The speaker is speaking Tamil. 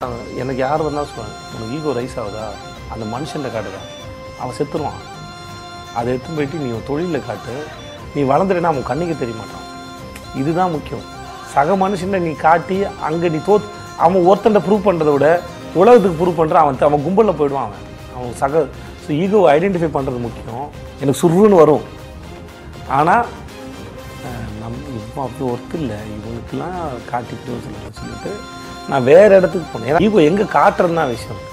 எனக்கு யார் வந்தால் சொல்லுவாங்க உனக்கு ஈகோ ரைஸ் ஆகுதா அந்த மனுஷன்ல காட்டுதா அவன் செத்துருவான் அதை எடுத்து போயிட்டு நீ உன் தொழிலில் காட்டு நீ வளர்ந்துட்டேன்னா அவன் கண்ணுக்கு தெரிய மாட்டான் இதுதான் முக்கியம் சக மனுஷனை நீ காட்டி அங்கே நீ தோத் அவன் ஒருத்தன்ட்ட ப்ரூவ் பண்ணுறத விட உலகத்துக்கு ப்ரூவ் பண்ணுறான் அவன் த- அவன் கும்பலில் போயிடுவான் அவன் அவன் சக ஸோ ஈகோவை ஐடென்டிஃபை பண்ணுறது முக்கியம் எனக்கு சுருன்னு வரும் ஆனால் நம் இப்போ அப்படி ஒர்க் இல்லை இவனுக்கெல்லாம் காட்டிக்கிட்டு சொல்ல சொல்லிட்டு நான் வேறு இடத்துக்கு போனேன் ஏன்னா ஈகோ எங்கே காட்டுறது தான் விஷயம்